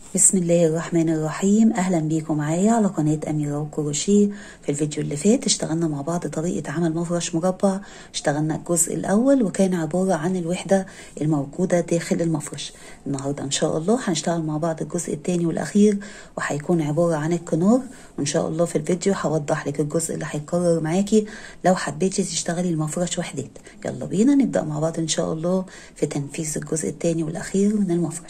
بسم الله الرحمن الرحيم اهلا بيكم معايا على قناه اميره وكروشيه في الفيديو اللي فات اشتغلنا مع بعض طريقه عمل مفرش مربع اشتغلنا الجزء الاول وكان عباره عن الوحده الموجوده داخل المفرش النهارده ان شاء الله هنشتغل مع بعض الجزء الثاني والاخير وهيكون عباره عن الكنار وان شاء الله في الفيديو هوضح لك الجزء اللي هيتكرر معاكي لو حبيتي تشتغلي المفرش وحدات يلا بينا نبدا مع بعض ان شاء الله في تنفيذ الجزء الثاني والاخير من المفرش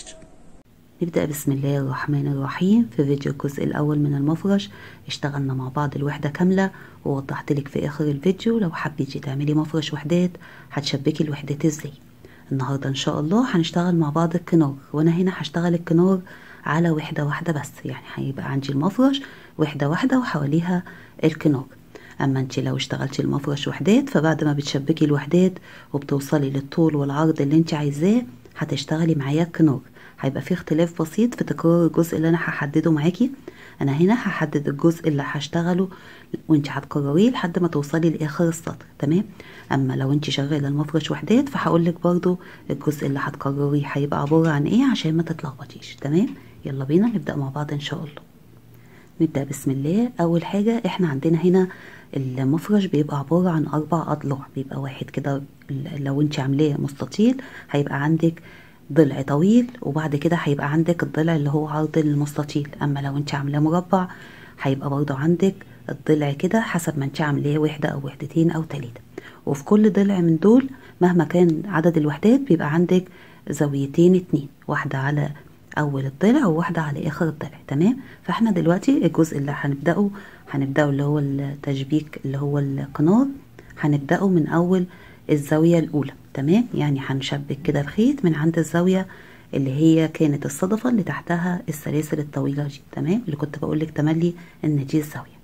نبدأ بسم الله الرحمن الرحيم في فيديو الجزء الأول من المفرش اشتغلنا مع بعض الوحدة كاملة ووضحت لك في آخر الفيديو لو حبيتي تعملي مفرش وحدات هتشبكي الوحدات ازاي النهاردة إن شاء الله هنشتغل مع بعض الكنار وأنا هنا هشتغل الكنار على وحدة واحدة بس يعني هيبقى عندي المفرش وحدة واحدة وحواليها الكنار اما انت لو اشتغلتي المفرش وحدات فبعد ما بتشبكي الوحدات وبتوصلي للطول والعرض اللي انت عايزاه هتشتغلي معايا الكنار هيبقى في اختلاف بسيط في تكرار الجزء اللي انا هحدده معاكي انا هنا هحدد الجزء اللي هشتغله وانت هتكرريه لحد ما توصلي لاخر السطر تمام اما لو انت شغاله المفرش وحدات فهقول لك برضو الجزء اللي هتكرريه هيبقى عباره عن ايه عشان ما تتلخبطيش تمام يلا بينا نبدا مع بعض ان شاء الله نبدا بسم الله اول حاجه احنا عندنا هنا المفرش بيبقى عباره عن اربع اضلاع بيبقى واحد كده لو انت عاملاه مستطيل هيبقى عندك ضلع طويل وبعد كده هيبقى عندك الضلع اللي هو عرض المستطيل اما لو انت عاملاه مربع هيبقى برضو عندك الضلع كده حسب ما انت عاملاه وحدة او وحدتين او تلاتة وفي كل ضلع من دول مهما كان عدد الوحدات بيبقى عندك زاويتين اتنين واحدة على اول الضلع وواحدة على اخر الضلع تمام فاحنا دلوقتي الجزء اللي هنبدأه هنبدأه اللي هو التشبيك اللي هو القنار هنبدأه من اول الزاوية الاولى تمام يعني هنشبك كده الخيط من عند الزاوية اللي هي كانت الصدفة اللي تحتها السلاسل الطويلة دي تمام اللي كنت بقولك تملي ان دي الزاوية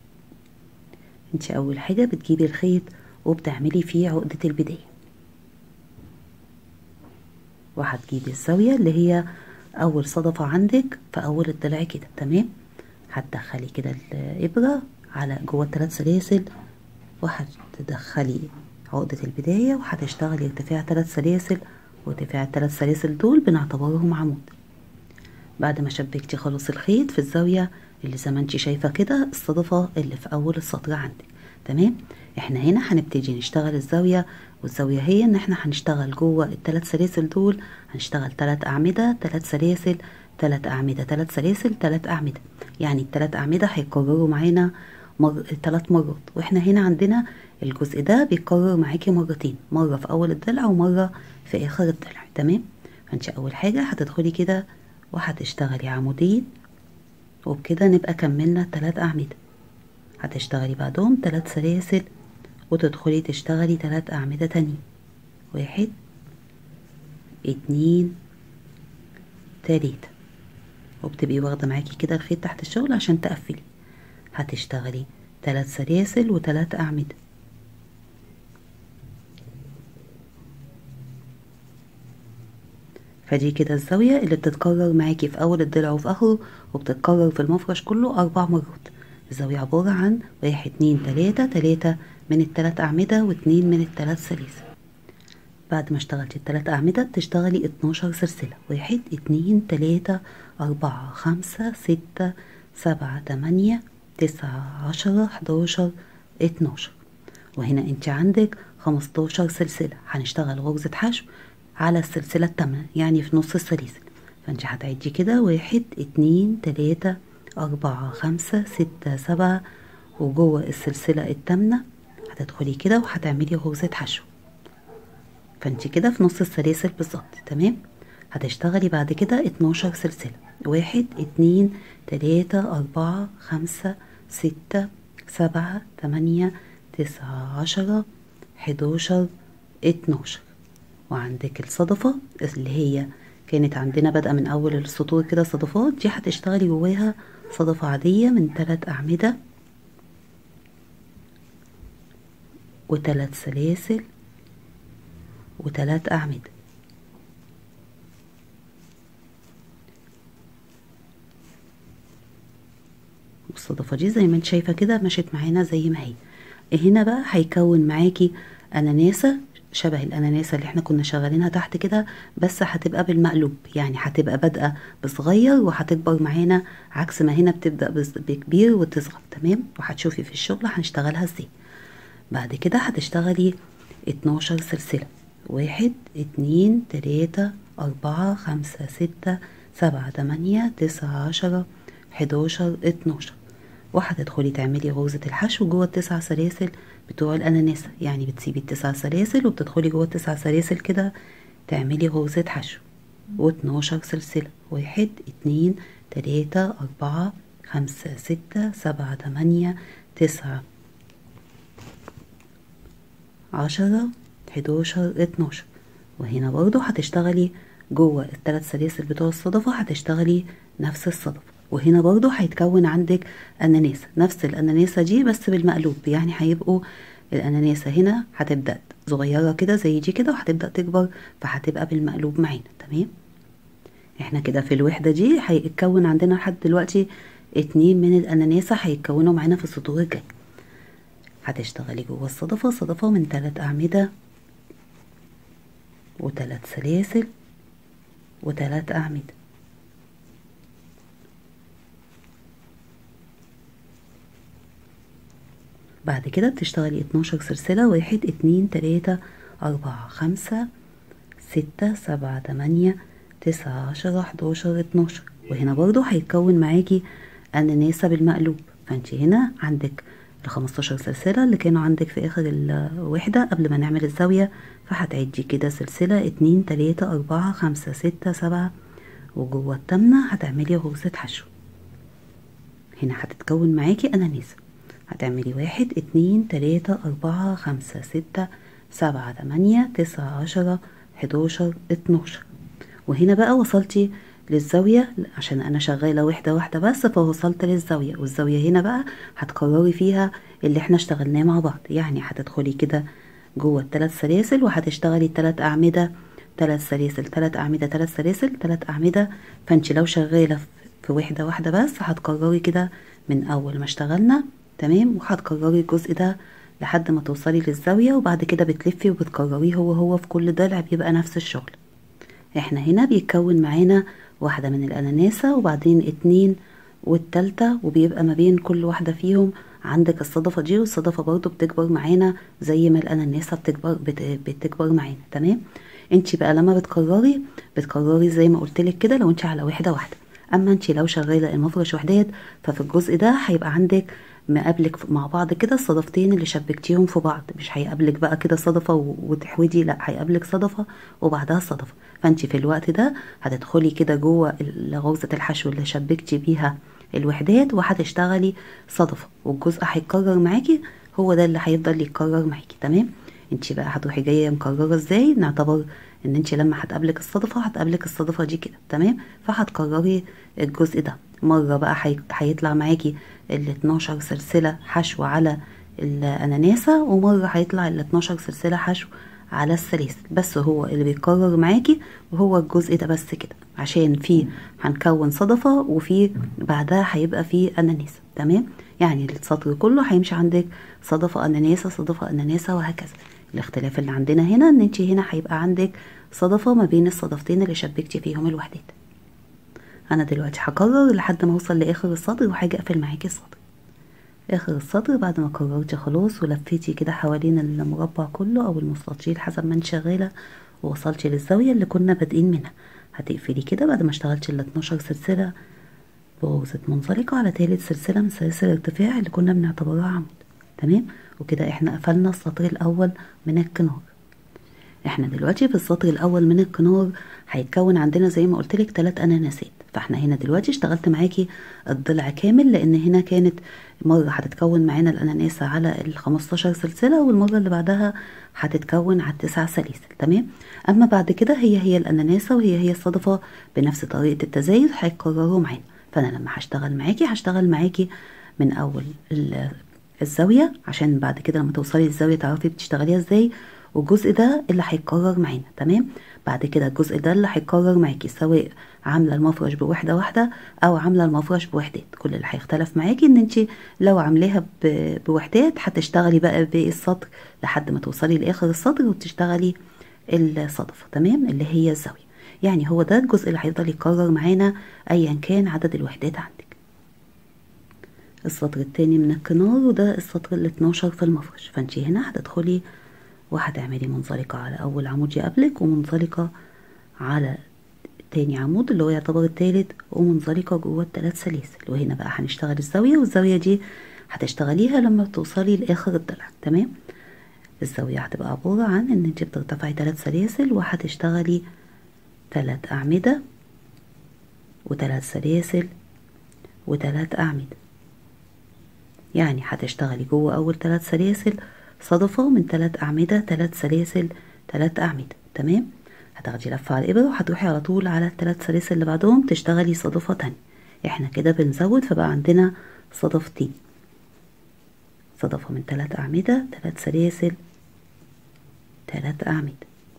انت اول حاجة بتجيبي الخيط وبتعملي فيه عقدة البداية وهتجيبي الزاوية اللي هي اول صدفة عندك في اول الضلع كده تمام هتدخلي كده الابرة على جوه الثلاث سلاسل وهتدخلي عقدة البداية وهتشتغلي ارتفاع ثلاث سلاسل وارتفاع الثلاث سلاسل دول بنعتبرهم عمود بعد ما شبكتي خلاص الخيط في الزاوية اللي زي ما انت شايفة كده الصدفة اللي في أول السطر عندك تمام احنا هنا هنبتدي نشتغل الزاوية والزاوية هي ان احنا هنشتغل جوه الثلاث سلاسل دول هنشتغل ثلاث أعمدة ثلاث سلاسل ثلاث أعمدة ثلاث سلاسل ثلاث أعمدة يعني الثلاث أعمدة هيكرروا معانا مر... ثلاث مرات واحنا هنا عندنا الجزء ده بيتكرر معاكي مرتين مرة في أول الضلع ومرة في آخر الضلع تمام فانت أول حاجة هتدخلي كده وهتشتغلي عمودين وبكده نبقى كملنا تلات أعمدة هتشتغلي بعدهم تلات سلاسل وتدخلي تشتغلي تلات أعمدة تانية واحد اتنين تلاتة وبتبقي واخدة معاكي كده الخيط تحت الشغل عشان تقفلي هتشتغلي تلات سلاسل وتلات أعمدة فدي كده الزاوية اللي بتتكرر معاكي في أول الضلع وفي آخره وبتتكرر في المفرش كله أربع مرات الزاوية عبارة عن واحد اتنين تلاتة تلاتة من التلات أعمدة واتنين من التلات سلاسل بعد ما اشتغلتي التلات أعمدة بتشتغلي اتناشر سلسلة واحد اتنين تلاتة أربعة خمسة ستة سبعة تمانية تسعة عشرة حداشر اتناشر وهنا انت عندك خمستاشر سلسلة هنشتغل غرزة حشو على السلسلة التامنة يعني في نص السلاسل فانت هتعدي كده واحد اتنين تلاتة أربعة خمسة ستة سبعة وجوه السلسلة التامنة هتدخلي كده وهتعملي غرزة حشو فانت كده في نص السلاسل بالظبط تمام هتشتغلي بعد كده اتناشر سلسلة واحد اتنين تلاتة أربعة خمسة ستة سبعة تمانية تسعة عشرة حداشر اتناشر وعندك الصدفة اللي هي كانت عندنا بادئة من أول السطور كده صدفات دي هتشتغلي جواها صدفة عادية من تلات أعمدة وتلات سلاسل وتلات أعمدة والصدفة دي زي ما انت شايفة كده مشيت معانا زي ما هي هنا بقى هيكون معاكي أناناسة شبه الاناناسه اللي احنا كنا شغالينها تحت كده بس هتبقى بالمقلوب يعني هتبقى بادئه بصغير وهتكبر معانا عكس ما هنا بتبدا بس- بكبير وتصغر تمام وهتشوفي في الشغل هنشتغلها ازاي بعد كده هتشتغلي 12 سلسله واحد اتنين تلاتة أربعة خمسة ستة سبعة تمانية تسعة عشرة حداشر اتناشر وهتدخلي تعملي غرزة الحشو جوه التسع سلاسل بتوع الأناناسة يعني بتسيبي التسع سلاسل وبتدخلي جوه التسع سلاسل كده تعملي غرزة حشو واتناشر سلسلة واحد اتنين تلاتة أربعة خمسة ستة سبعة تمانية تسعة عشرة حداشر اتناشر وهنا برضو هتشتغلي جوه الثلاث سلاسل بتوع الصدفة هتشتغلي نفس الصدفة وهنا برضو هيتكون عندك أناناسة نفس الأناناسة دي بس بالمقلوب يعني هيبقوا الأناناسة هنا هتبدأ صغيرة كده زي دي كده وهتبدأ تكبر فهتبقى بالمقلوب معانا تمام احنا كده في الوحدة دي هيتكون عندنا لحد دلوقتي اتنين من الأناناسة هيتكونوا معانا في السطور الجاي هتشتغلي جوه الصدفة صدفة من تلات أعمدة وتلات سلاسل وتلات أعمدة بعد كده بتشتغلي 12 سلسلة واحد اتنين تلاتة أربعة خمسة ستة سبعة تمانية تسعة عشرة حداشر اتناشر وهنا برضو هيتكون معاكي أناناسة بالمقلوب فانت هنا عندك الخمستاشر سلسلة اللي كانوا عندك في آخر الوحدة قبل ما نعمل الزاوية فهتعدي كده سلسلة اتنين تلاتة أربعة خمسة ستة سبعة وجوه التامنة هتعملي غرزة حشو هنا هتتكون معاكي أناناسة هتعملي واحد اتنين تلاتة أربعة خمسة ستة سبعة تمانية تسعة عشرة حداشر اتناشر وهنا بقى وصلتي للزاوية عشان أنا شغالة واحدة واحدة بس فوصلت للزاوية والزاوية هنا بقى هتكرري فيها اللي احنا اشتغلناه مع بعض يعني هتدخلي كده جوه الثلاث سلاسل وهتشتغلي الثلاث أعمدة ثلاث سلاسل ثلاث أعمدة ثلاث سلاسل ثلاث أعمدة فانت لو شغالة في وحدة واحدة بس هتكرري كده من أول ما اشتغلنا تمام وهتكرري الجزء ده لحد ما توصلي للزاوية وبعد كده بتلفي وبتكرريه هو هو في كل ضلع بيبقى نفس الشغل احنا هنا بيتكون معانا واحدة من الأناناسة وبعدين اتنين والتالتة وبيبقى ما بين كل واحدة فيهم عندك الصدفة دي والصدفة برضو بتكبر معانا زي ما الأناناسة بتكبر بت... بتكبر معانا تمام انت بقى لما بتكرري بتكرري زي ما قلتلك كده لو انت على واحدة واحدة اما انت لو شغالة المفرش وحدات ففي الجزء ده هيبقى عندك مقابلك مع بعض كده الصدفتين اللي شبكتيهم في بعض مش هيقابلك بقى كده صدفة وتحودي لا هيقابلك صدفة وبعدها صدفة فانت في الوقت ده هتدخلي كده جوه غرزة الحشو اللي شبكتي بيها الوحدات وهتشتغلي صدفة والجزء هيتكرر معاكي هو ده اللي هيفضل يتكرر معاكي تمام انت بقى هتروحي جايه مكرره ازاي نعتبر ان انت لما هتقابلك الصدفه هتقابلك الصدفه دي كده تمام فهتكرري الجزء ده مره بقى هيطلع معاكي ال 12 سلسله حشو على الاناناسه ومره هيطلع ال 12 سلسله حشو على السلاسل بس هو اللي بيتكرر معاكي وهو الجزء ده بس كده عشان فيه هنكون صدفه وفي بعدها هيبقى فيه اناناسه تمام يعني السطر كله هيمشي عندك صدفه اناناسه صدفه اناناسه وهكذا الاختلاف اللي عندنا هنا ان انت هنا هيبقى عندك صدفه ما بين الصدفتين اللي شبكتي فيهم الوحدات انا دلوقتي هكرر لحد ما اوصل لاخر السطر وهاجي اقفل معاكي السطر اخر السطر بعد ما كررتي خلاص ولفيتي كده حوالين المربع كله او المستطيل حسب ما انت شغاله ووصلتي للزاويه اللي كنا بادئين منها هتقفلي كده بعد ما اشتغلتي ال 12 سلسله بغرزه منزلقه على تالت سلسله من سلاسل الارتفاع اللي كنا بنعتبرها عمود تمام وكده احنا قفلنا السطر الاول من الكنار احنا دلوقتي في السطر الاول من الكنار هيتكون عندنا زي ما قلت لك ثلاث اناناسات فاحنا هنا دلوقتي اشتغلت معاكي الضلع كامل لان هنا كانت مره هتتكون معانا الاناناسه على ال 15 سلسله والمره اللي بعدها هتتكون على التسع سلاسل تمام اما بعد كده هي هي الاناناسه وهي هي الصدفه بنفس طريقه التزايد هيتكرروا معانا فانا لما هشتغل معاكي هشتغل معاكي من اول الزاويه عشان بعد كده لما توصلي للزاويه تعرفي بتشتغليها ازاي والجزء ده اللي هيتكرر معانا تمام بعد كده الجزء ده اللي هيتكرر معاكي سواء عامله المفرش بوحده واحده او عامله المفرش بوحدات كل اللي هيختلف معاكي ان انت لو عاملاها ب- بوحدات هتشتغلي بقى باقي السطر لحد ما توصلي لاخر السطر وتشتغلي الصدفه تمام اللي هي الزاويه يعني هو ده الجزء اللي هيفضل يتكرر معانا ايا كان عدد الوحدات عندك السطر التاني من الكنار وده السطر ال 12 في المفرش فانتي هنا هتدخلي وهتعملي منزلقة على أول عمود يقابلك ومنزلقة على تاني عمود اللي هو يعتبر التالت ومنزلقة جوه التلات سلاسل وهنا بقى هنشتغل الزاوية والزاوية دي هتشتغليها لما توصلي لآخر الضلع تمام الزاوية هتبقى عبارة عن ان انت بترتفعي تلات سلاسل وهتشتغلي تلات أعمدة وتلات سلاسل وتلات أعمدة يعني هتشتغلي جوه أول تلات سلاسل صدفة من تلات أعمدة تلات سلاسل تلات أعمدة تمام هتاخدي لفة على الإبرة وهتروحي على طول على التلات سلاسل اللي بعدهم تشتغلي صدفة تانية احنا كده بنزود فبقى عندنا صدفتين صدفة من تلات أعمدة تلات سلاسل تلات أعمدة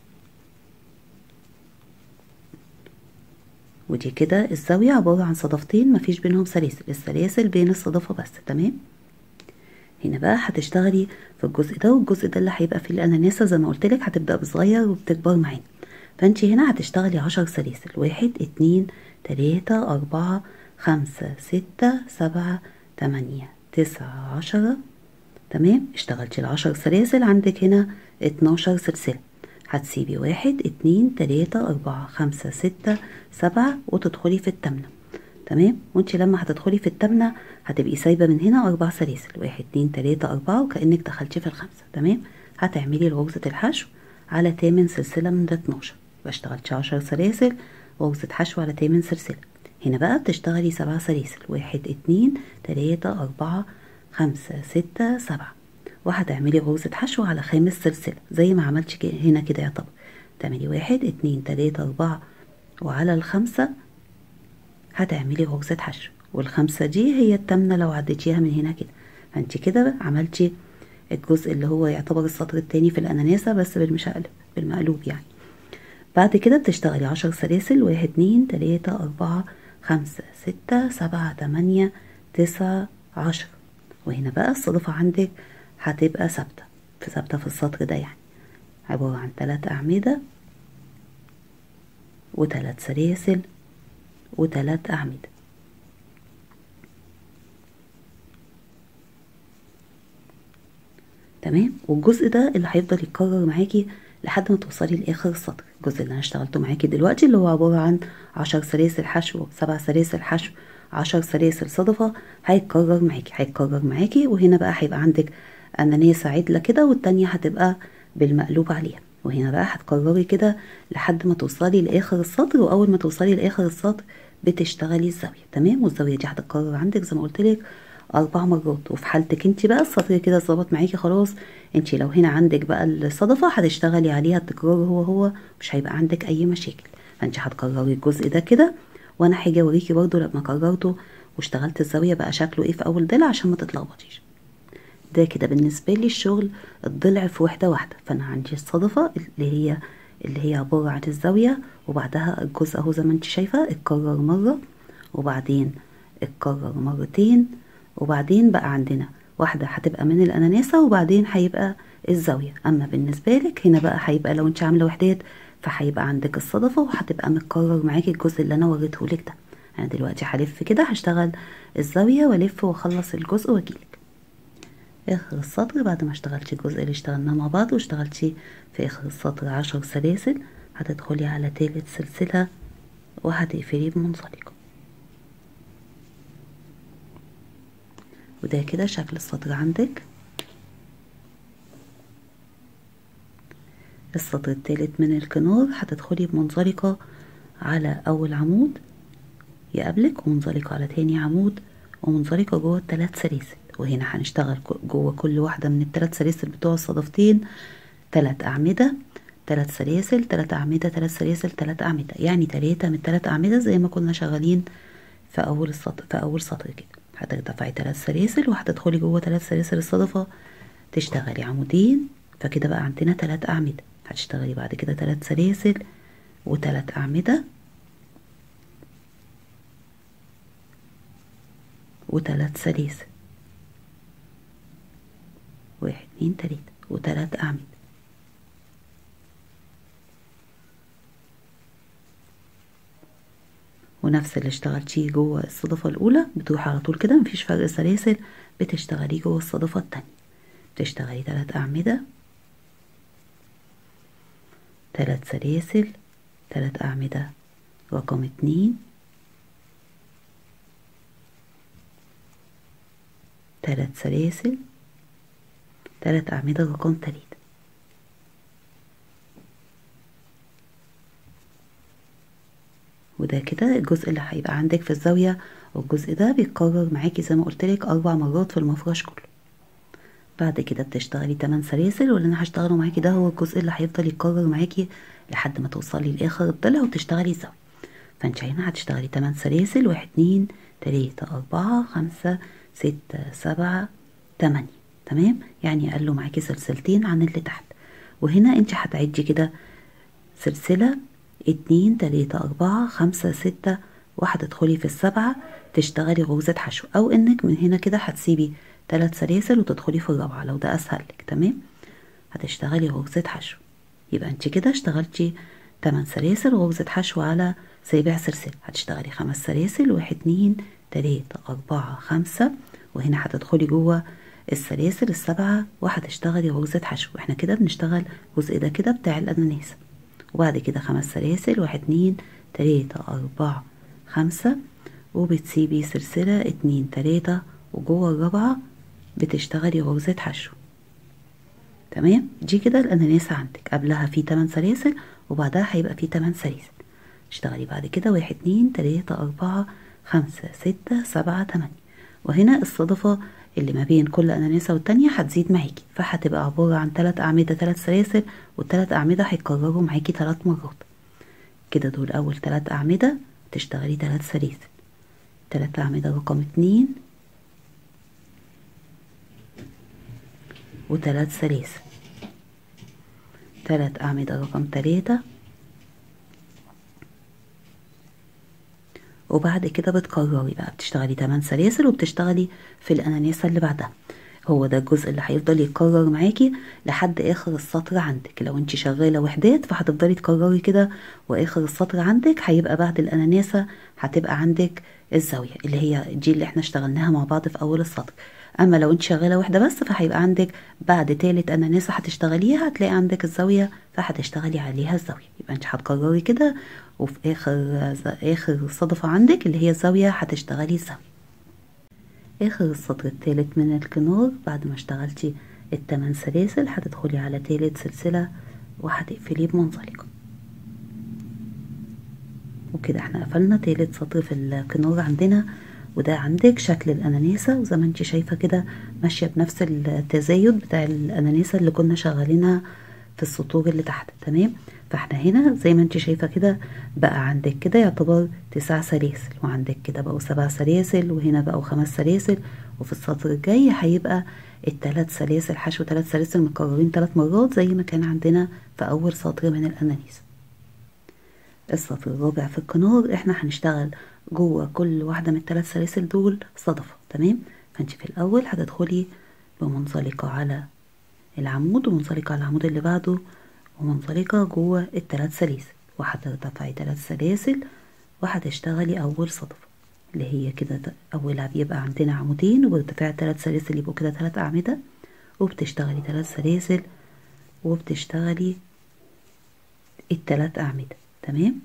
ودي كده الزاوية عبارة عن صدفتين مفيش بينهم سلاسل السلاسل بين الصدفة بس تمام هنا بقى هتشتغلي في الجزء ده والجزء ده اللي هيبقى فيه الأناناسة زي ما قلت لك هتبدأ بصغير وبتكبر معانا فانت هنا هتشتغلي عشر سلاسل واحد اتنين تلاتة أربعة خمسة ستة سبعة تمانية تسعة عشرة تمام اشتغلتي العشر سلاسل عندك هنا اتناشر سلسلة هتسيبي واحد اتنين تلاتة أربعة خمسة ستة سبعة وتدخلي في التامنة تمام وانت لما هتدخلي في التامنة هتبقي سايبة من هنا أربع سلاسل واحد اتنين تلاتة أربعة وكأنك دخلتي في الخمسة تمام هتعملي غرزة الحشو على تامن سلسلة من ده اتناشر اشتغلتي عشر سلاسل غرزة حشو على تامن سلسلة هنا بقى بتشتغلي سبع سلاسل واحد اتنين تلاتة أربعة خمسة ستة سبعة وهتعملي غرزة حشو على خامس سلسلة زي ما عملتي كده- هنا كده يعتبر تعملي واحد اتنين تلاتة أربعة وعلى الخمسة هتعملي غرزة حشو والخمسة دي هي التامنة لو عديتيها من هنا كده فانت كده عملتي الجزء اللي هو يعتبر السطر التاني في الأناناسة بس بالمشقلب بالمقلوب يعني بعد كده بتشتغلي عشر سلاسل واحد اتنين تلاتة أربعة خمسة ستة سبعة تمانية تسعة عشرة وهنا بقى الصدفة عندك هتبقى ثابتة في ثابتة في السطر ده يعني عبارة عن تلات أعمدة وتلات سلاسل وتلات أعمدة تمام والجزء ده اللي هيفضل يتكرر معاكي لحد ما توصلي لاخر السطر الجزء اللي انا اشتغلته معاكي دلوقتي اللي هو عباره عن عشر سلاسل حشو سبع سلاسل حشو عشر سلاسل صدفة هيتكرر معاكي هيتكرر معاكي وهنا بقى هيبقى عندك أناناسة عدلة كده والتانية هتبقى بالمقلوب عليها وهنا بقى هتكرري كده لحد ما توصلي لآخر السطر وأول ما توصلي لآخر السطر بتشتغلي الزاوية تمام والزاوية دي هتتكرر عندك زي ما قلت لك أربع مرات وفي حالتك انت بقى السطر كده ظبط معاكي خلاص انت لو هنا عندك بقى الصدفة هتشتغلي عليها التكرار هو هو مش هيبقى عندك أي مشاكل فانت هتكرري الجزء ده كده وانا هاجي اوريكي برضو لما كررته واشتغلت الزاوية بقى شكله ايه في اول ضلع عشان ما تتلخبطيش ده كده بالنسبة لي الشغل الضلع في وحدة واحدة فانا عندي الصدفة اللي هي اللي هي عبارة عن الزاوية وبعدها الجزء اهو زي ما انت شايفة اتكرر مرة وبعدين اتكرر مرتين وبعدين بقى عندنا واحدة هتبقى من الأناناسة وبعدين هيبقى الزاوية أما بالنسبة لك هنا بقى هيبقى لو انت عاملة وحدات فهيبقى عندك الصدفة وهتبقى متكرر معاكي الجزء اللي أنا وريته لك ده أنا دلوقتي هلف كده هشتغل الزاوية والف واخلص الجزء واجيلك اخر السطر بعد ما اشتغلتي الجزء اللي اشتغلناه مع بعض واشتغلتي في اخر السطر عشر سلاسل هتدخلي على تالت سلسلة وهتقفلي بمنزلقة وده كده شكل السطر عندك السطر التالت من الكنار هتدخلي بمنزلقة على أول عمود يقابلك ومنزلقة على تاني عمود ومنزلقة جوه التلات سلاسل وهنا هنشتغل جوه كل واحدة من التلات سلاسل بتوع الصدفتين تلات أعمدة تلات سلاسل تلات أعمدة تلات سلاسل تلات أعمدة يعني تلاتة من تلات أعمدة زي ما كنا شغالين في أول السطر في أول سطر كده هترتفعي تلات سلاسل وهتدخلي جوه تلات سلاسل الصدفة تشتغلي عمودين فكده بقى عندنا تلات أعمدة هتشتغلي بعد كده تلات سلاسل وتلات أعمدة وتلات سلاسل واحد اتنين تلاتة وتلات أعمدة ونفس اللي اشتغلتيه جوه الصدفة الأولى بتروح على طول كده مفيش فرق سلاسل بتشتغليه جوه الصدفة التانية بتشتغلي تلات أعمدة تلات سلاسل تلات أعمدة رقم اتنين تلات سلاسل تلات أعمدة رقم تلاتة وده كده الجزء اللي هيبقى عندك في الزاوية والجزء ده بيتكرر معاكي زي ما قلتلك أربع مرات في المفرش كله بعد كده بتشتغلي 8 سلاسل واللي انا هشتغله معاكي ده هو الجزء اللي هيفضل يتكرر معاكي لحد ما توصلي لاخر الضلع وتشتغلي الزاوية فانت هنا هتشتغلي 8 سلاسل واحد اتنين تلاتة أربعة خمسة ستة سبعة تمانية تمام يعني اقل معاكي سلسلتين عن اللي تحت وهنا انت هتعدي كده سلسلة اتنين تلاتة أربعة خمسة ستة وهتدخلي في السبعة تشتغلي غرزة حشو أو إنك من هنا كده هتسيبي تلات سلاسل وتدخلي في الرابعة لو ده أسهل لك تمام هتشتغلي غرزة حشو يبقى انت كده اشتغلتي تمن سلاسل غرزة حشو على سابع سلسلة هتشتغلي خمس سلاسل واحد اتنين تلاتة أربعة خمسة وهنا هتدخلي جوه السلاسل السبعة وهتشتغلي غرزة حشو احنا كده بنشتغل الجزء ده كده بتاع الأناناس وبعد كده خمس سلاسل واحد اتنين تلاتة أربعة خمسة وبتسيبي سلسلة اتنين تلاتة وجوه الرابعة بتشتغلي غرزة حشو تمام دي كده الأناناس عندك قبلها في تمن سلاسل وبعدها هيبقى في تمن سلاسل اشتغلي بعد كده واحد اتنين تلاتة أربعة خمسة ستة سبعة تمانية وهنا الصدفة اللي ما بين كل أناناسة والتانية هتزيد معاكي فهتبقى عبارة عن تلات أعمدة تلات سلاسل والتلات أعمدة هيتكرروا معاكي تلات مرات كده دول أول تلات أعمدة تشتغلي تلات سلاسل تلات أعمدة رقم اتنين وتلات سلاسل تلات أعمدة رقم تلاتة وبعد كده بتكرري بقى بتشتغلي 8 سلاسل وبتشتغلي في الأناناسة اللي بعدها هو ده الجزء اللي هيفضل يتكرر معاكي لحد اخر السطر عندك لو انت شغاله وحدات فهتفضلي تكرري كده واخر السطر عندك هيبقى بعد الاناناسه هتبقى عندك الزاويه اللي هي دي اللي احنا اشتغلناها مع بعض في اول السطر اما لو انت شغاله واحده بس فهيبقى عندك بعد تالت اناناسه هتشتغليها هتلاقي عندك الزاويه فهتشتغلي عليها الزاويه يبقى انت هتكرري كده وفي اخر اخر صدفه عندك اللي هي الزاويه هتشتغلي الزاويه اخر السطر التالت من الكنار بعد ما اشتغلتي التمن سلاسل هتدخلي على تالت سلسله وهتقفليه بمنزلقه وكده احنا قفلنا تالت سطر في الكنار عندنا وده عندك شكل الاناناسه وزي ما انت شايفه كده ماشيه بنفس التزايد بتاع الاناناسه اللي كنا شغالينها في السطور اللي تحت تمام فاحنا هنا زي ما انت شايفه كده بقى عندك كده يعتبر تسع سلاسل وعندك كده بقوا سبع سلاسل وهنا بقوا خمس سلاسل وفي السطر الجاي هيبقى التلات سلاسل حشو تلات سلاسل مكررين تلات مرات زي ما كان عندنا في اول سطر من الانانيس السطر الرابع في الكنار احنا هنشتغل جوه كل واحده من الثلاث سلاسل دول صدفه تمام فانت في الاول هتدخلي بمنزلقه على العمود ومنزلقه على العمود اللي بعده ومنزلقه جوه الثلاث سلاسل وهترتفعي ثلاث سلاسل وهتشتغلي اول صدفه اللي هي كده اولها بيبقى عندنا عمودين وبارتفاع ثلاث سلاسل يبقوا كده ثلاث اعمده وبتشتغلي ثلاث سلاسل وبتشتغلي الثلاث اعمده تمام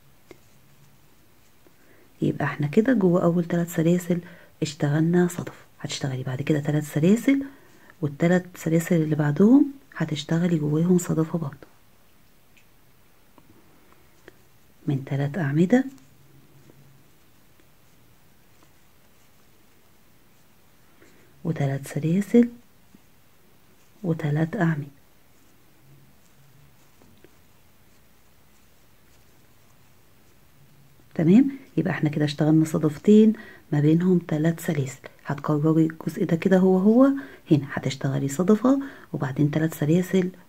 يبقى احنا كده جوه اول ثلاث سلاسل اشتغلنا صدف هتشتغلي بعد كده ثلاث سلاسل والثلاث سلاسل اللي بعدهم هتشتغلي جواهم صدفة برضه من ثلاث أعمدة وثلاث سلاسل وثلاث أعمدة تمام يبقى احنا كده اشتغلنا صدفتين ما بينهم ثلاث سلاسل هتكرري الجزء ده كده هو هو هنا هتشتغلي صدفة وبعدين ثلاث سلاسل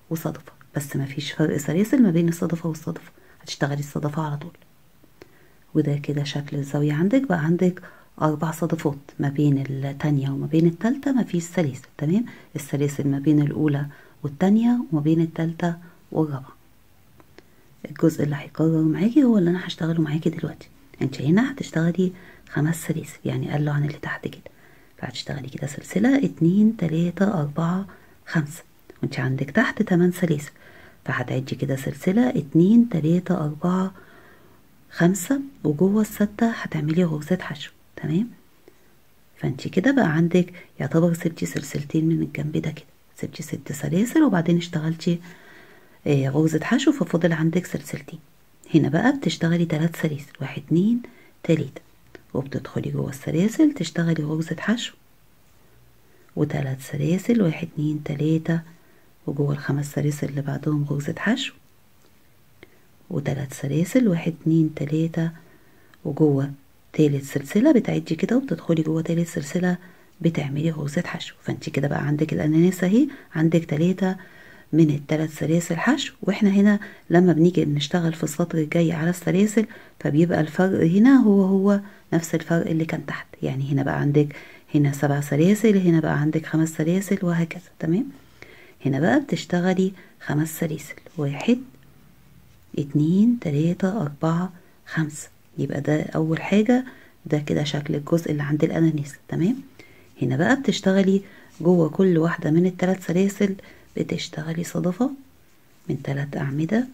وصدفة بس مفيش فرق سلاسل ما بين الصدفة والصدفة هتشتغلي الصدفة على طول وده كده شكل الزاوية عندك بقى عندك أربع صدفات ما بين التانية وما بين التالتة مفيش سلاسل تمام السلاسل ما بين الأولى والتانية وما بين التالتة والرابعة الجزء اللي هيكرر معاكي هو اللي أنا هشتغله معاكي دلوقتي انت هنا هتشتغلي خمس سلاسل يعني قالوا عن اللي تحت كده فهتشتغلي كده سلسلة اتنين تلاتة أربعة خمسة وانت عندك تحت تمن سلاسل فهتعدي كده سلسلة اتنين تلاتة أربعة خمسة وجوه الستة هتعملي غرزة حشو تمام فانت كده بقى عندك يعتبر سبتي سلسلتين من الجنب ده كده سبتي ست سلاسل وبعدين اشتغلتي آه غرزة حشو ففضل عندك سلسلتين هنا بقى بتشتغلي تلات سلاسل واحد اتنين تلاتة وبتدخلي جوه السلاسل تشتغلي غرزة حشو وتلات سلاسل واحد اتنين تلاتة وجوه الخمس سلاسل اللي بعدهم غرزة حشو وتلات سلاسل واحد اتنين تلاتة وجوه تالت سلسلة بتعدي كده وبتدخلي جوه تالت سلسلة بتعملي غرزة حشو فانت كده بقى عندك الأناناس اهي عندك تلاتة من التلات سلاسل حشو واحنا هنا لما بنيجي نشتغل في السطر الجاي على السلاسل فبيبقى الفرق هنا هو هو نفس الفرق اللي كان تحت يعني هنا بقى عندك هنا سبع سلاسل هنا بقى عندك خمس سلاسل وهكذا تمام هنا بقى بتشتغلي خمس سلاسل واحد اتنين تلاتة أربعة خمسة يبقى ده أول حاجة ده كده شكل الجزء اللي عند الأنانيس تمام هنا بقى بتشتغلي جوه كل واحدة من التلات سلاسل بتشتغلي صدفة من تلات أعمدة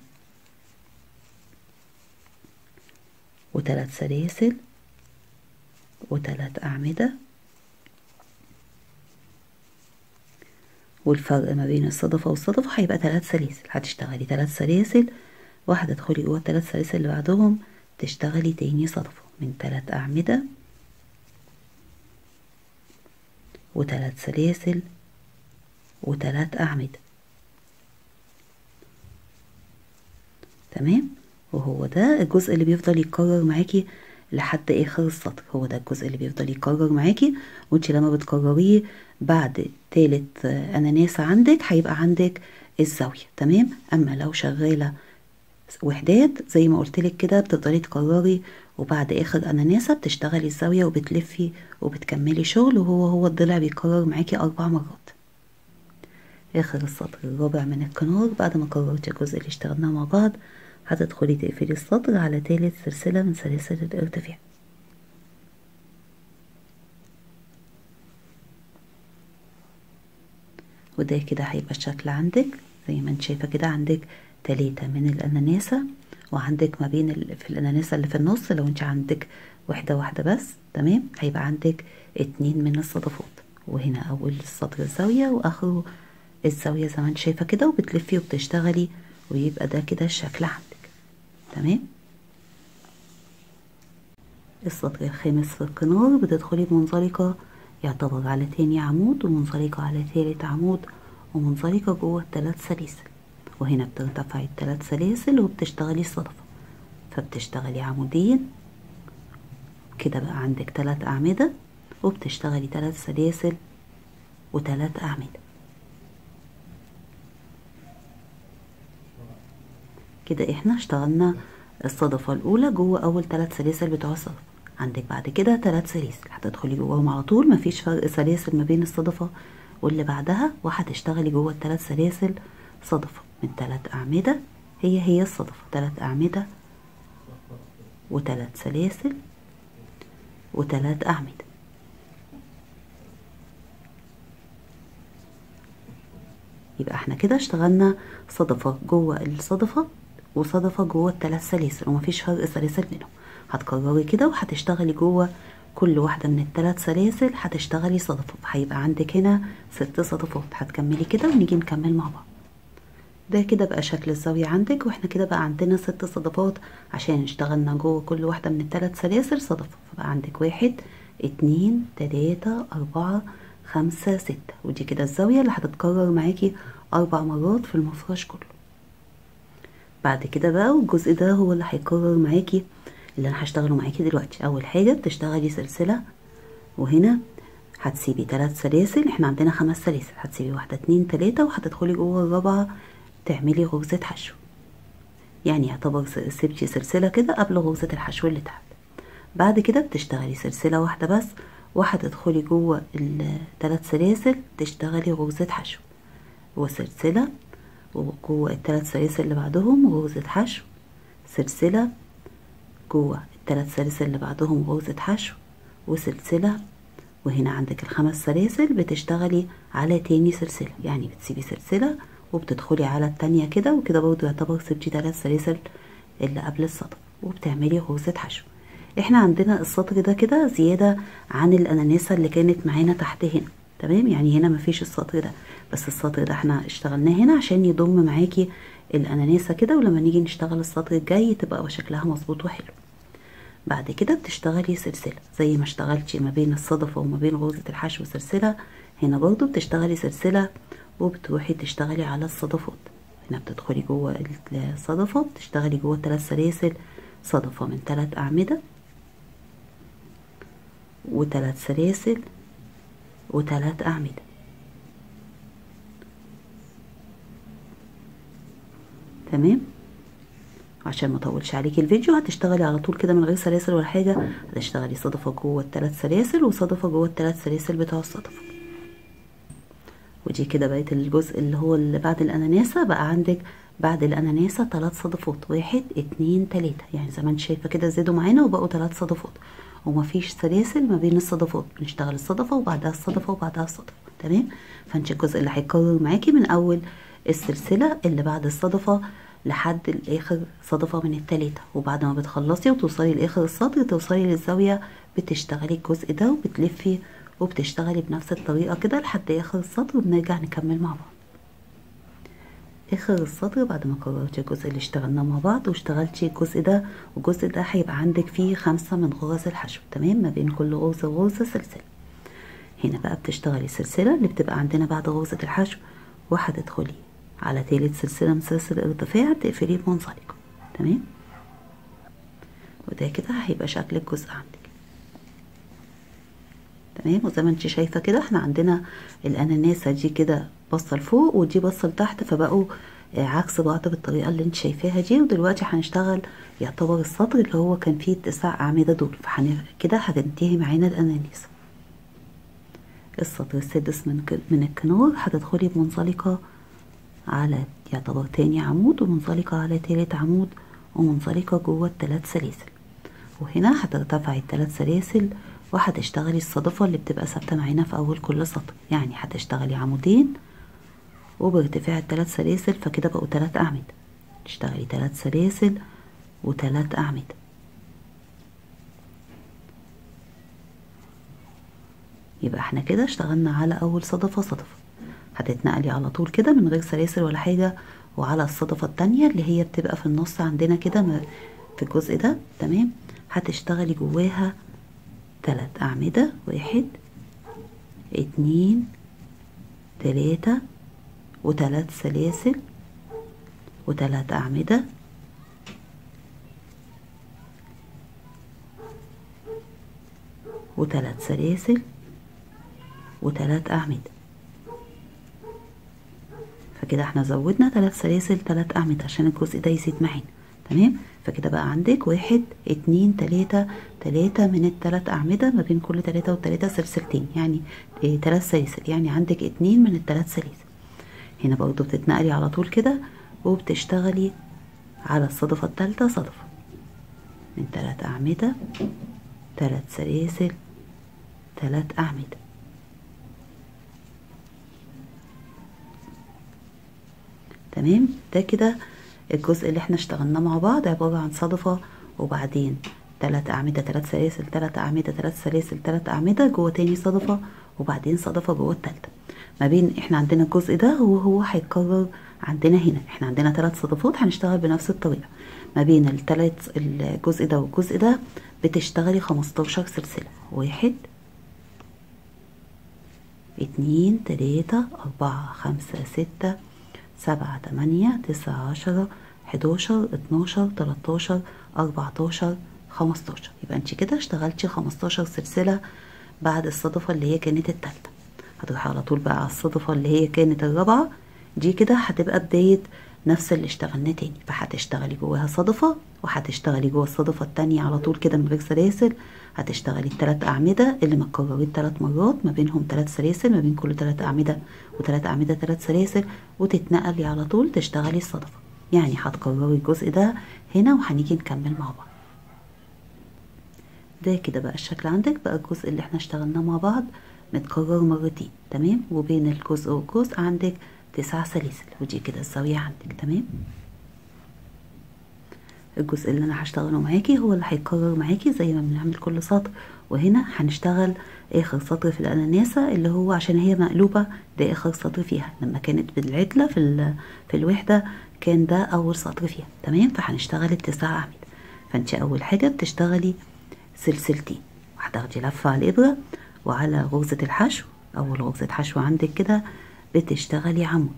وتلات سلاسل وتلات أعمدة والفرق ما بين الصدفة والصدفة هيبقى تلات سلاسل هتشتغلي تلات سلاسل واحدة تدخلي جوه التلات سلاسل اللي بعدهم تشتغلي تاني صدفة من تلات أعمدة وتلات سلاسل وتلات أعمدة تمام وهو ده الجزء اللي بيفضل يتكرر معاكي لحد اخر السطر هو ده الجزء اللي بيفضل يتكرر معاكي وانت لما بتكرريه بعد تالت اناناسة عندك هيبقى عندك الزاوية تمام اما لو شغالة وحدات زي ما قلت لك كده بتفضلي تكرري وبعد اخر اناناسة بتشتغلي الزاوية وبتلفي وبتكملي شغل وهو هو الضلع بيكرر معاكي اربع مرات اخر السطر الرابع من الكنار بعد ما كررتي الجزء اللي اشتغلناه مع بعض هتدخلي تقفلي السطر على تالت سلسلة من سلاسل الارتفاع وده كده هيبقى الشكل عندك زي ما انت شايفة كده عندك تلاتة من الأناناسة وعندك ما بين ال... في الأناناسة اللي في النص لو انت عندك واحدة واحدة بس تمام هيبقى عندك اتنين من الصدفات وهنا أول السطر الزاوية وآخره الزاوية زي ما انت شايفة كده وبتلفي وبتشتغلي ويبقى ده كده الشكل عندك تمام السطر الخامس في القنار بتدخلي بمنزلقة يعتبر على تاني عمود ومنزلقة على تالت عمود ومنزلقة جوه التلات سلاسل وهنا بترتفعي التلات سلاسل وبتشتغلي الصدفة فبتشتغلي عمودين كده بقى عندك تلات أعمدة وبتشتغلي تلات سلاسل وتلات أعمدة كده احنا اشتغلنا الصدفة الأولى جوه أول تلات سلاسل بتوع الصدفة عندك بعد كده تلات سلاسل هتدخلي جواهم على طول مفيش فرق سلاسل ما بين الصدفة واللي بعدها وهتشتغلي جوه التلات سلاسل صدفة من تلات أعمدة هي هي الصدفة تلات أعمدة وتلات سلاسل وتلات أعمدة يبقى احنا كده اشتغلنا صدفة جوه الصدفة وصدفة جوه التلات سلاسل ومفيش فرق سلاسل بينهم هتكرري كده وهتشتغلي جوه كل واحدة من التلات سلاسل هتشتغلي صدفة فهيبقى عندك هنا ست صدفات هتكملي كده ونيجي نكمل مع بعض ده كده بقى شكل الزاوية عندك واحنا كده بقى عندنا ست صدفات عشان اشتغلنا جوه كل واحدة من التلات سلاسل صدفة فبقى عندك واحد اتنين تلاتة أربعة خمسة ستة ودي كده الزاوية اللي هتتكرر معاكي أربع مرات في المفرش كله بعد كده بقى والجزء ده هو اللي هيكرر معاكي اللي انا هشتغله معاكي دلوقتي اول حاجه بتشتغلي سلسله وهنا هتسيبي ثلاث سلاسل احنا عندنا خمس سلاسل هتسيبي واحده اتنين تلاته وهتدخلي جوه الرابعه تعملي غرزة حشو يعني يعتبر سبتي سلسلة كده قبل غرزة الحشو اللي تحت بعد كده بتشتغلي سلسلة واحدة بس وهتدخلي جوه الثلاث سلاسل تشتغلي غرزة حشو وسلسلة وجوه الثلاث سلاسل اللي بعدهم غرزة حشو سلسلة جوه الثلاث سلاسل اللي بعدهم غرزة حشو وسلسلة وهنا عندك الخمس سلاسل بتشتغلي على تاني سلسلة يعني بتسيبي سلسلة وبتدخلي على التانية كده وكده برضو يعتبر سبتي ثلاث سلاسل اللي قبل السطر وبتعملي غرزة حشو احنا عندنا السطر ده كده زيادة عن الاناناسة اللي كانت معانا تحت هنا تمام يعني هنا مفيش السطر ده بس السطر ده احنا اشتغلناه هنا عشان يضم معاكي الاناناسة كده ولما نيجي نشتغل السطر الجاي تبقى شكلها مظبوط وحلو بعد كده بتشتغلي سلسلة زي ما اشتغلتي ما بين الصدفة وما بين غرزة الحشو سلسلة هنا برضو بتشتغلي سلسلة وبتروحي تشتغلي على الصدفات هنا بتدخلي جوه الصدفة بتشتغلي جوه ثلاث سلاسل صدفة من ثلاث أعمدة وثلاث سلاسل وثلاث أعمدة تمام عشان ما اطولش عليكي الفيديو هتشتغلي على طول كده من غير سلاسل ولا حاجه هتشتغلي صدفه جوه الثلاث سلاسل وصدفه جوه الثلاث سلاسل بتوع الصدفه ودي كده بقت الجزء اللي هو اللي بعد الاناناسه بقى عندك بعد الاناناسه ثلاث صدفات واحد اتنين تلاته يعني زي ما انت شايفه كده زادوا معانا وبقوا ثلاث صدفات ومفيش سلاسل ما بين الصدفات بنشتغل الصدفه وبعدها الصدفه وبعدها الصدفه تمام فانت الجزء اللي هيتكرر معاكي من اول السلسله اللي بعد الصدفه لحد الاخر صدفة من التلاتة وبعد ما بتخلصي وتوصلي لاخر السطر توصلي للزاوية بتشتغلي الجزء ده وبتلفي وبتشتغلي بنفس الطريقة كده لحد اخر السطر وبنرجع نكمل مع بعض اخر السطر بعد ما كررتي الجزء اللي اشتغلناه مع بعض واشتغلتي الجزء ده والجزء ده هيبقى عندك فيه خمسة من غرز الحشو تمام ما بين كل غرزة وغرزة سلسلة هنا بقى بتشتغلي السلسلة اللي بتبقى عندنا بعد غرزة الحشو وهتدخلي على تالت سلسلة من سلاسل الارتفاع تقفليه بمنزلقة تمام وده كده هيبقى شكل الجزء عندك تمام وزي ما انت شايفة كده احنا عندنا الاناناسة دي كده باصة لفوق ودي باصة لتحت فبقوا عكس بعض بالطريقة اللي انت شايفاها دي ودلوقتي هنشتغل يعتبر السطر اللي هو كان فيه التسع أعمدة دول فحن كده هتنتهي معانا الأنانيسة السطر السادس من من الكنور هتدخلي بمنزلقة على يعتبر تاني عمود ومنزلقة على تالت عمود ومنزلقة جوه التلات سلاسل وهنا هترتفعي التلات سلاسل وهتشتغلي الصدفة اللي بتبقى ثابتة معانا في أول كل سطر يعني هتشتغلي عمودين وبارتفاع التلات سلاسل فكده بقوا تلات أعمدة تشتغلي تلات سلاسل وتلات أعمدة يبقى احنا كده اشتغلنا على أول صدفة صدفة هتتنقلي على طول كده من غير سلاسل ولا حاجة وعلى الصدفة التانية اللي هي بتبقى في النص عندنا كده في الجزء ده تمام هتشتغلي جواها تلات أعمدة واحد اتنين تلاتة وتلات سلاسل وتلات أعمدة وتلات سلاسل وتلات أعمدة فكده احنا زودنا تلات سلاسل تلات أعمدة عشان الجزء ده يزيد معانا تمام فكده بقى عندك واحد اتنين تلاتة تلاتة من التلات أعمدة ما بين كل تلاتة والتلاتة سلسلتين يعني اه تلات سلاسل يعني عندك اتنين من التلات سلاسل هنا برضو بتتنقلي على طول كده وبتشتغلي على الصدفة التالتة صدفة من تلات أعمدة تلات سلاسل تلات أعمدة تمام ده كده الجزء اللي احنا اشتغلناه مع بعض عبارة عن صدفة وبعدين تلات أعمدة تلات سلاسل تلات أعمدة تلات سلاسل تلات أعمدة جوه تاني صدفة وبعدين صدفة جوه التالتة ما بين احنا عندنا الجزء ده هو هو هيتكرر عندنا هنا احنا عندنا تلات صدفات هنشتغل بنفس الطريقة ما بين التلات الجزء ده والجزء ده بتشتغلي خمستاشر سلسلة واحد اتنين تلاتة أربعة خمسة ستة سبعة تمانية تسعة عشرة حداشر اتناشر تلاتاشر أربعتاشر خمستاشر يبقى انت كده اشتغلتي خمستاشر سلسلة بعد الصدفة اللي هي كانت التالتة هتروحي على طول بقى على الصدفة اللي هي كانت الرابعة دي كده هتبقى بداية نفس اللي اشتغلناه تاني فهتشتغلي جواها صدفة وهتشتغلي جوا الصدفة التانية على طول كده من غير سلاسل هتشتغلي التلات أعمدة اللي متكررين تلات مرات ما بينهم تلات سلاسل ما بين كل تلات أعمدة وتلات أعمدة تلات سلاسل وتتنقلي على طول تشتغلي الصدفة يعني هتكرري الجزء ده هنا وهنيجي نكمل مع بعض ده كده بقى الشكل عندك بقى الجزء اللي احنا اشتغلناه مع بعض متكرر مرتين تمام وبين الجزء والجزء عندك تسع سلاسل ودي كده الزاوية عندك تمام الجزء اللي انا هشتغله معاكي هو اللي هيتكرر معاكي زي ما بنعمل كل سطر وهنا هنشتغل اخر سطر في الاناناسة اللي هو عشان هي مقلوبة ده اخر سطر فيها لما كانت بالعدلة في, في الوحدة كان ده اول سطر فيها تمام فهنشتغل التسع اعمدة فانت اول حاجة بتشتغلي سلسلتين وهتاخدي لفة على الابرة وعلى غرزة الحشو اول غرزة حشو عندك كده بتشتغلي عمود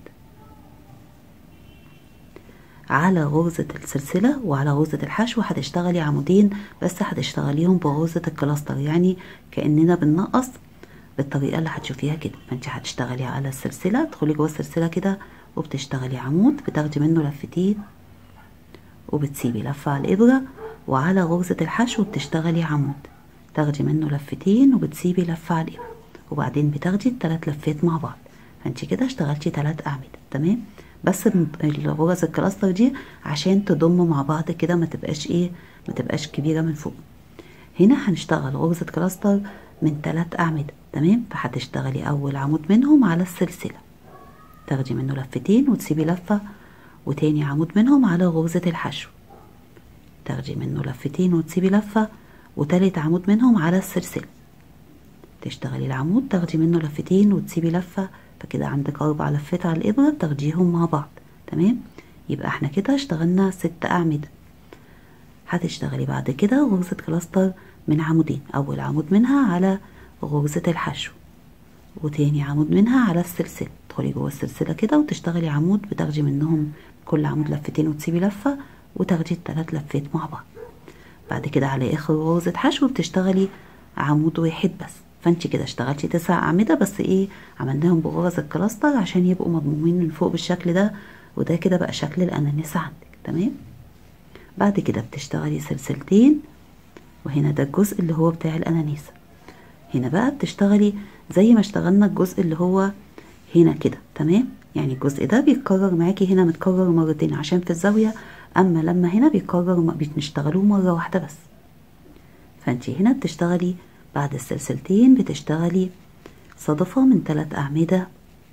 على غرزة السلسلة وعلى غرزة الحشو هتشتغلي عمودين بس هتشتغليهم بغرزة الكلاستر يعني كأننا بننقص بالطريقة اللي هتشوفيها كده فانت هتشتغلي على السلسلة تدخلي جوه السلسلة كده وبتشتغلي عمود بتاخدي منه لفتين وبتسيبي لفة على الإبرة وعلى غرزة الحشو بتشتغلي عمود تاخدي منه لفتين وبتسيبي لفة على الإبرة وبعدين بتاخدي التلات لفات مع بعض فانت كده اشتغلتي تلات أعمدة تمام بس الغرز الكلاستر دي عشان تضم مع بعض كده ما تبقاش ايه ما تبقاش كبيره من فوق هنا هنشتغل غرزه كلاستر من ثلاث اعمده تمام فهتشتغلي اول عمود منهم على السلسله تاخدي منه لفتين وتسيبي لفه وتاني عمود منهم على غرزه الحشو تاخدي منه لفتين وتسيبي لفه وتالت عمود منهم على السلسله تشتغلي العمود تاخدي منه لفتين وتسيبي لفه فكده عندك اربع لفات على الابره تاخديهم مع بعض تمام يبقى احنا كده اشتغلنا ست اعمده هتشتغلي بعد كده غرزه كلاستر من عمودين اول عمود منها على غرزه الحشو وتاني عمود منها على السلسله تدخلي جوه السلسله كده وتشتغلي عمود بتاخدي منهم كل عمود لفتين وتسيبي لفه وتاخدي التلات لفات مع بعض بعد كده على اخر غرزه حشو بتشتغلي عمود واحد بس فانت كده اشتغلتي تسع اعمده بس ايه عملناهم بغرز الكلاستر عشان يبقوا مضمومين من فوق بالشكل ده وده كده بقى شكل الاناناسه عندك تمام بعد كده بتشتغلي سلسلتين وهنا ده الجزء اللي هو بتاع الاناناسه هنا بقى بتشتغلي زي ما اشتغلنا الجزء اللي هو هنا كده تمام يعني الجزء ده بيتكرر معاكي هنا متكرر مرتين عشان في الزاويه اما لما هنا بيكرر بنشتغلوه مره واحده بس فانت هنا بتشتغلي بعد السلسلتين بتشتغلي صدفة من تلات أعمدة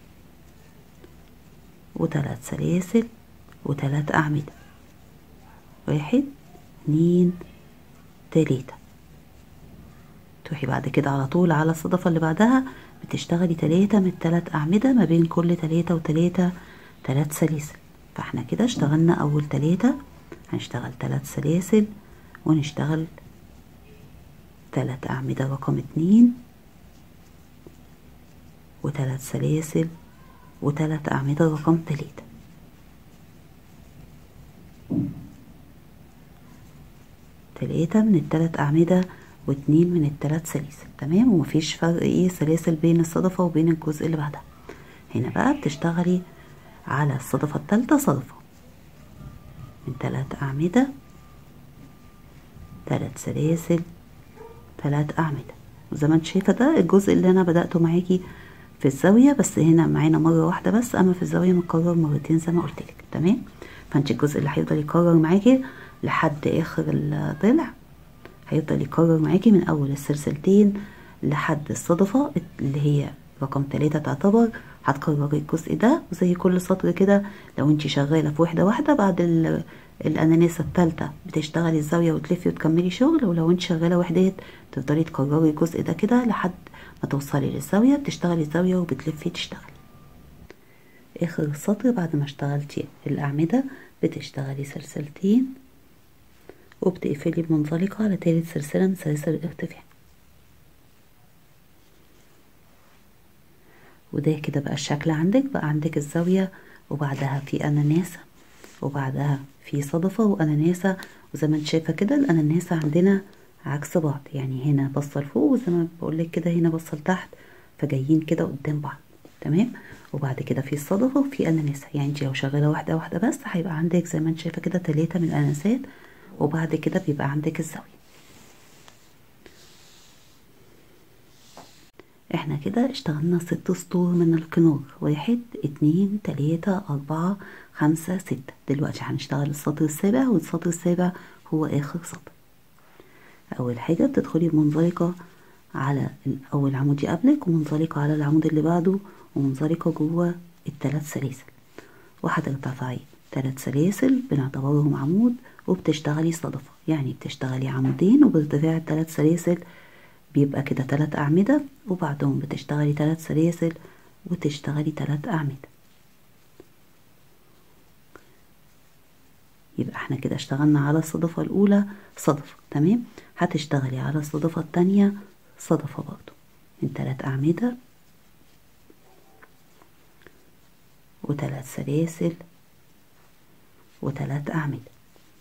وتلات سلاسل وتلات أعمدة واحد اتنين تلاتة تروحي بعد كده على طول على الصدفة اللي بعدها بتشتغلي تلاتة من التلات أعمدة ما بين كل تلاتة وتلاتة تلات سلاسل فاحنا كده اشتغلنا أول تلاتة هنشتغل تلات سلاسل ونشتغل تلات أعمدة رقم اتنين وتلات سلاسل وتلات أعمدة رقم تلاتة تلاتة من التلات أعمدة واتنين من التلات سلاسل تمام ومفيش فرق ايه سلاسل بين الصدفة وبين الجزء اللي بعدها هنا بقى بتشتغلي على الصدفة التالتة صدفة من تلات أعمدة تلات سلاسل تلات أعمدة وزي ما انت شايفة ده الجزء اللي أنا بدأته معاكي في الزاوية بس هنا معانا مرة واحدة بس أما في الزاوية متكرر مرتين زي ما قلتلك تمام فانت الجزء اللي هيفضل يكرر معاكي لحد آخر الضلع هيفضل يكرر معاكي من أول السلسلتين لحد الصدفة اللي هي رقم تلاتة تعتبر هتكرري الجزء ده وزي كل سطر كده لو انت شغالة في وحدة واحدة بعد الأناناسة التالتة بتشتغلي الزاوية وتلفي وتكملي شغل ولو انت شغالة وحدات تفضلي تكرري الجزء ده كده لحد ما توصلي للزاوية بتشتغلي الزاوية وبتلفي تشتغلي آخر السطر بعد ما اشتغلتي الأعمدة بتشتغلي سلسلتين وبتقفلي بمنزلقة على تالت سلسلة من سلاسل الارتفاع وده كده بقى الشكل عندك بقى عندك الزاوية وبعدها في أناناسة وبعدها في صدفة وأناناسة وزي ما انت شايفة كده الأناناسة عندنا عكس بعض يعني هنا بصة لفوق وزي ما بقولك كده هنا بصة لتحت فجايين كده قدام بعض تمام وبعد كده في الصدفة وفي أناناسة يعني انت لو شغالة واحدة واحدة بس هيبقى عندك زي ما انت شايفة كده تلاتة من الأناناسات وبعد كده بيبقى عندك الزاوية احنا كده اشتغلنا ست سطور من الكنار واحد اتنين تلاتة اربعة خمسة ستة دلوقتي هنشتغل السطر السابع والسطر السابع هو اخر سطر اول حاجة بتدخلي بمنزلقة على اول عمود يقابلك ومنزلقة على العمود اللي بعده ومنزلقة جوه التلات سلاسل وهترتفعي تلات سلاسل بنعتبرهم عمود وبتشتغلي صدفة يعني بتشتغلي عمودين وبارتفاع التلات سلاسل بيبقى كده تلات أعمدة وبعدهم بتشتغلي تلات سلاسل وتشتغلي تلات أعمدة يبقى احنا كده اشتغلنا على الصدفة الأولى صدفة تمام هتشتغلي على الصدفة التانية صدفة برضو من تلات أعمدة وتلات سلاسل وتلات أعمدة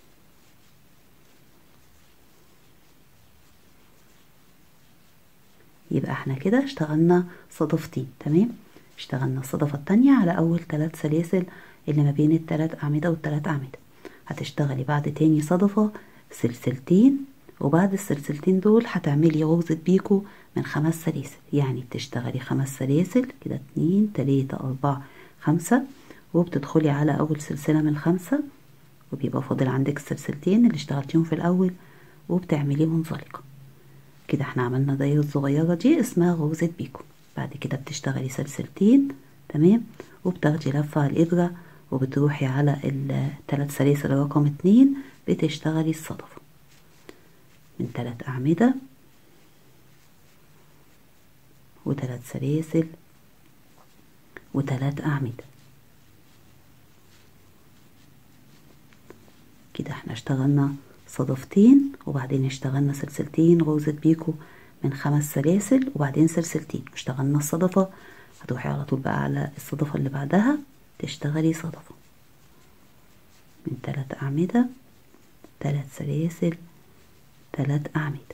يبقى احنا كده اشتغلنا صدفتين تمام اشتغلنا الصدفة التانية على أول تلات سلاسل اللي ما بين التلات أعمدة والتلات أعمدة هتشتغلي بعد تاني صدفة سلسلتين وبعد السلسلتين دول هتعملي غرزة بيكو من خمس سلاسل يعني بتشتغلي خمس سلاسل كده اتنين تلاتة أربعة خمسة وبتدخلي على أول سلسلة من خمسة وبيبقى فاضل عندك السلسلتين اللي اشتغلتيهم في الأول وبتعملي منزلقة كده احنا عملنا دايرة الصغيرة دي اسمها غرزة بيكو بعد كده بتشتغلي سلسلتين تمام وبتاخدي لفة على الإبرة وبتروحي على التلات سلاسل رقم اتنين بتشتغلي الصدفة من تلات أعمدة وتلات سلاسل وتلات أعمدة كده احنا اشتغلنا صدفتين وبعدين اشتغلنا سلسلتين غرزة بيكو من خمس سلاسل وبعدين سلسلتين اشتغلنا الصدفة هتروحي على طول بقى على الصدفة اللي بعدها تشتغلي صدفة من تلات أعمدة تلات سلاسل تلات أعمدة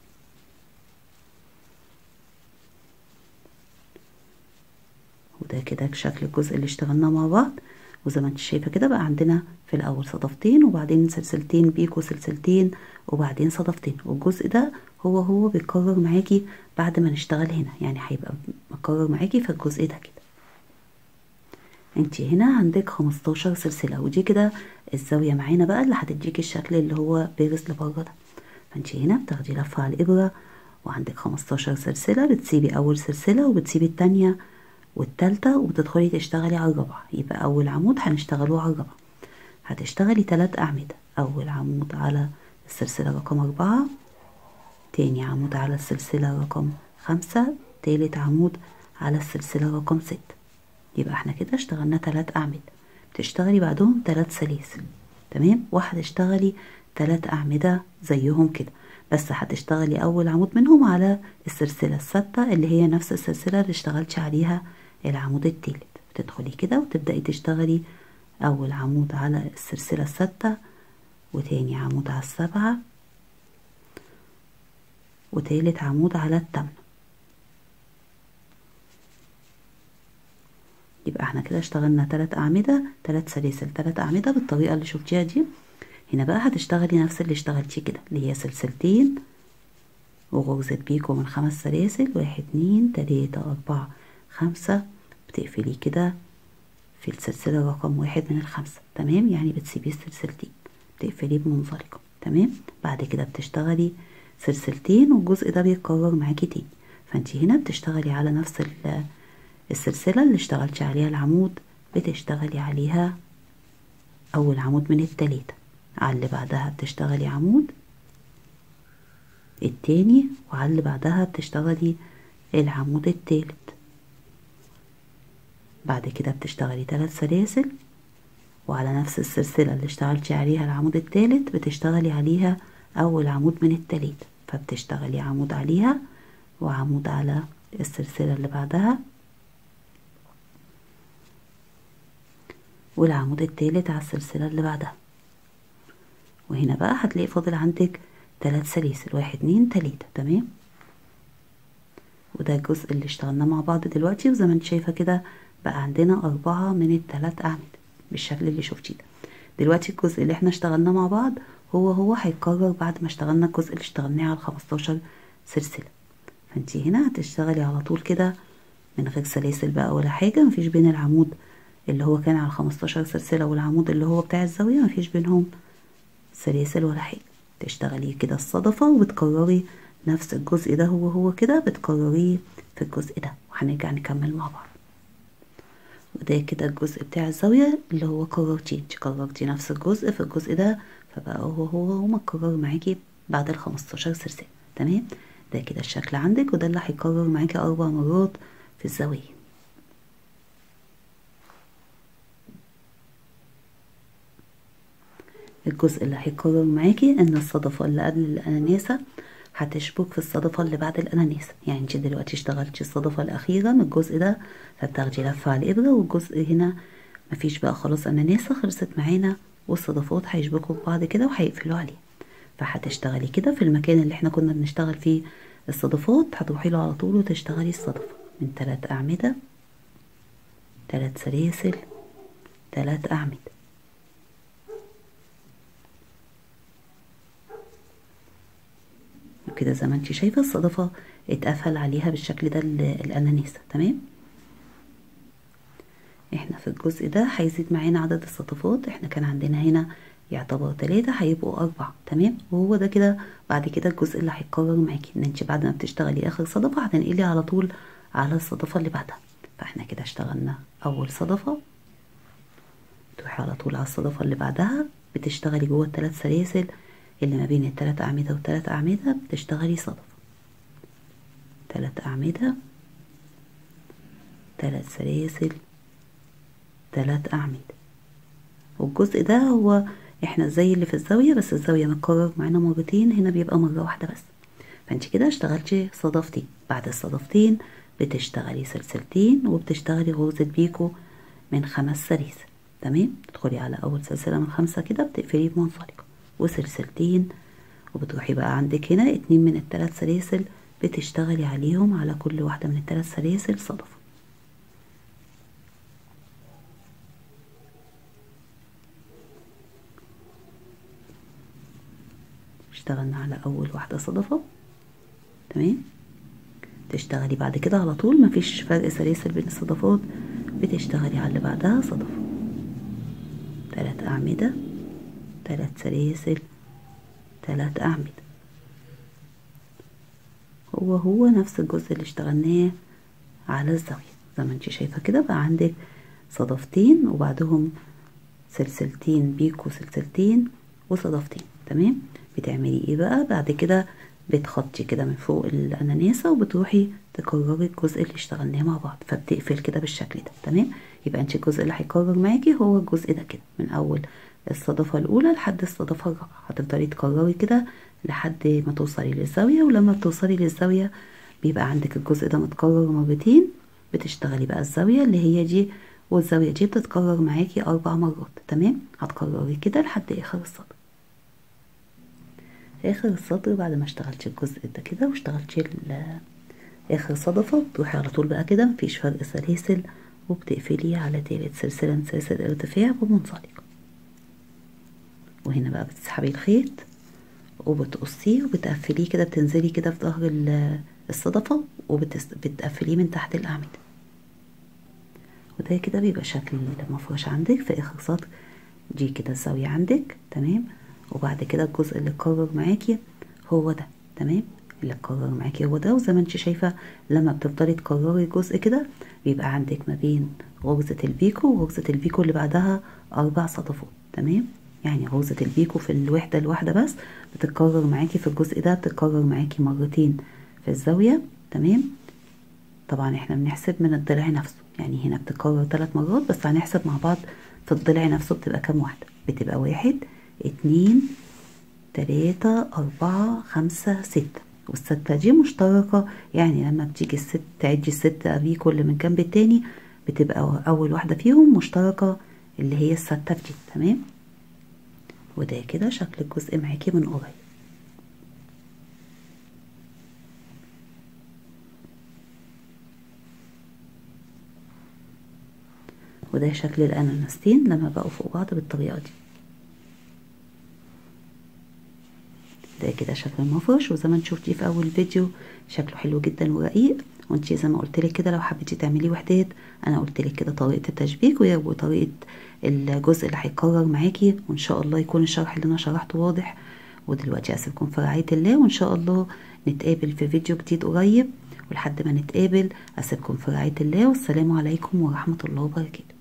وده كده شكل الجزء اللي اشتغلناه مع بعض وزي ما انت شايفه كده بقى عندنا في الاول صدفتين وبعدين سلسلتين بيكو سلسلتين وبعدين صدفتين والجزء ده هو هو بيتكرر معاكي بعد ما نشتغل هنا يعني هيبقى مكرر معاكي في الجزء ده كده انت هنا عندك 15 سلسله ودي كده الزاويه معانا بقى اللي هتديكي الشكل اللي هو بارز لبره ده فانت هنا بتاخدي لفه على الابره وعندك 15 سلسله بتسيبي اول سلسله وبتسيبي التانيه والتالتة وبتدخلي تشتغلي على الرابعة يبقى أول عمود هنشتغلوه على الرابعة هتشتغلي تلات أعمدة أول عمود على السلسلة رقم أربعة تاني عمود على السلسلة رقم خمسة تالت عمود على السلسلة رقم ستة يبقى احنا كده اشتغلنا تلات أعمدة بتشتغلي بعدهم تلات سلاسل تمام وهتشتغلي تلات أعمدة زيهم كده بس هتشتغلي أول عمود منهم على السلسلة الستة اللي هي نفس السلسلة اللي اشتغلتي عليها العمود التالت بتدخلي كده وتبدأي تشتغلي أول عمود على السلسلة الستة وتاني عمود على السبعة وتالت عمود على التامنة يبقى احنا كده اشتغلنا تلات أعمدة تلات سلاسل تلات أعمدة بالطريقة اللي شفتيها دي هنا بقى هتشتغلي نفس اللي اشتغلتيه كده اللي هي سلسلتين وغرزة بيكو من خمس سلاسل واحد اتنين تلاتة أربعة خمسة بتقفلي كده في السلسلة رقم واحد من الخمسة تمام يعني بتسيبي السلسلتين بتقفليه بمنزلقة تمام بعد كده بتشتغلي سلسلتين والجزء ده بيتكرر معاكي تاني فانت هنا بتشتغلي على نفس السلسلة اللي اشتغلتي عليها العمود بتشتغلي عليها أول عمود من التلاتة على اللي بعدها بتشتغلي عمود التاني وعلى اللي بعدها بتشتغلي العمود التالت بعد كده بتشتغلي تلات سلاسل وعلى نفس السلسلة اللي اشتغلتي عليها العمود التالت بتشتغلي عليها أول عمود من التلات فبتشتغلي عمود عليها وعمود على السلسلة اللي بعدها والعمود التالت على السلسلة اللي بعدها وهنا بقى هتلاقي فاضل عندك تلات سلاسل واحد اتنين تلاتة تمام وده الجزء اللي اشتغلناه مع بعض دلوقتي وزي ما انت شايفة كده بقى عندنا أربعة من التلات أعمدة بالشكل اللي شفتيه ده دلوقتي الجزء اللي احنا اشتغلناه مع بعض هو هو هيتكرر بعد ما اشتغلنا الجزء اللي اشتغلناه على الخمستاشر سلسلة فانتي هنا هتشتغلي على طول كده من غير سلاسل بقى ولا حاجة مفيش بين العمود اللي هو كان على الخمستاشر سلسلة والعمود اللي هو بتاع الزاوية مفيش بينهم سلاسل ولا حاجة تشتغلي كده الصدفة وبتكرري نفس الجزء ده هو هو كده بتكرريه في الجزء ده وهنرجع نكمل مع بعض وده كده الجزء بتاع الزاوية اللي هو كررتيه انت كررتي نفس الجزء في الجزء ده فبقى هو هو هو متكرر معاكي بعد الخمستاشر سلسلة تمام ده كده الشكل عندك وده اللي هيكرر معاكي أربع مرات في الزاوية الجزء اللي هيكرر معاكي ان الصدفة اللي قبل الأناناسة هتشبك في الصدفة اللي بعد الأناناسة يعني انت دلوقتي اشتغلتي الصدفة الأخيرة من الجزء ده فبتاخدي لفة على الإبرة والجزء هنا مفيش بقى خلاص أناناسة خلصت معانا والصدفات هيشبكوا في بعض كده وهيقفلوا عليه فهتشتغلي كده في المكان اللي احنا كنا بنشتغل فيه الصدفات هتروحي له على طول وتشتغلي الصدفة من تلات أعمدة تلات سلاسل تلات أعمدة وكده زي ما انت شايفة الصدفة اتقفل عليها بالشكل ده الأناناسة تمام احنا في الجزء ده هيزيد معانا عدد الصدفات احنا كان عندنا هنا يعتبر تلاتة هيبقوا أربعة تمام وهو ده كده بعد كده الجزء اللي هيتكرر معاكي ان انت بعد ما بتشتغلي آخر صدفة هتنقلي على طول على الصدفة اللي بعدها فاحنا كده اشتغلنا أول صدفة تروحي على طول على الصدفة اللي بعدها بتشتغلي جوه التلات سلاسل اللي ما بين التلات أعمدة والتلات أعمدة بتشتغلي صدفة تلات أعمدة تلات سلاسل تلات أعمدة والجزء ده هو احنا زي اللي في الزاوية بس الزاوية متكرر معانا مرتين هنا بيبقى مرة واحدة بس فانت كده اشتغلتي صدفتين بعد الصدفتين بتشتغلي سلسلتين وبتشتغلي غرزة بيكو من خمس سلاسل تمام تدخلي على أول سلسلة من خمسة كده بتقفلي بمنزلقة وسلسلتين وبتروحي بقى عندك هنا اتنين من التلات سلاسل بتشتغلي عليهم على كل واحدة من التلات سلاسل صدفة اشتغلنا على أول واحدة صدفة تمام تشتغلي بعد كده على طول مفيش فرق سلاسل بين الصدفات بتشتغلي على اللي بعدها صدفة تلات أعمدة تلات سلاسل تلات أعمدة هو هو نفس الجزء اللي اشتغلناه على الزاوية زي ما انت شايفة كده بقى عندك صدفتين وبعدهم سلسلتين بيكو سلسلتين وصدفتين تمام بتعملي ايه بقى بعد كده بتخطي كده من فوق الاناناسة وبتروحي تكرري الجزء اللي اشتغلناه مع بعض فبتقفل كده بالشكل ده تمام يبقى انت الجزء اللي هيكرر معاكي هو الجزء ده كده من اول الصدفة الأولى لحد الصدفة الرابعة هتفضلي تكرري كده لحد ما توصلي للزاوية ولما بتوصلي للزاوية بيبقى عندك الجزء ده متكرر مرتين بتشتغلي بقى الزاوية اللي هي دي والزاوية دي بتتكرر معاكي أربع مرات تمام هتكرري كده لحد آخر السطر آخر السطر بعد ما اشتغلتي الجزء ده كده واشتغلتي آخر صدفة بتروحي على طول بقى كده مفيش فرق سلاسل وبتقفلي على تالت سلسلة من سلاسل الارتفاع بمنزلقة وهنا بقى بتسحبي الخيط وبتقصيه وبتقفليه كده بتنزلي كده في ظهر الصدفة وبتقفليه من تحت الأعمدة وده كده بيبقى شكل المفرش عندك في آخر سطر دي كده الزاوية عندك تمام وبعد كده الجزء اللي اتكرر معاكي هو ده تمام اللي اتكرر معاكي هو ده وزي ما انت شايفة لما بتفضلي تكرري الجزء كده بيبقى عندك ما بين غرزة البيكو وغرزة البيكو اللي بعدها أربع صدفات تمام يعني غرزة البيكو في الوحدة الواحدة بس بتتكرر معاكي في الجزء ده بتتكرر معاكي مرتين في الزاوية تمام طبعا احنا بنحسب من الضلع نفسه يعني هنا بتتكرر ثلاث مرات بس هنحسب مع بعض في الضلع نفسه بتبقى كام واحدة بتبقى واحد اتنين تلاتة أربعة خمسة ستة والستة دي مشتركة يعني لما بتيجي الست تعدي الستة بيه كل من جنب التاني بتبقى أول واحدة فيهم مشتركة اللي هي الستة دي تمام وده كده شكل الجزء معاكي من قريب وده شكل الاناناستين لما بقوا فوق بعض بالطريقة دي ده كده شكل المفرش وزي ما انت شفتيه في اول فيديو شكله حلو جدا ورقيق وانت زي ما قلت لك كده لو حبيتي تعملي وحدات انا قلت لك كده طريقه التشبيك وطريقه الجزء اللي هيتكرر معاكي وان شاء الله يكون الشرح اللي انا شرحته واضح ودلوقتي اسيبكم في رعايه الله وان شاء الله نتقابل في فيديو جديد قريب ولحد ما نتقابل اسيبكم في رعايه الله والسلام عليكم ورحمه الله وبركاته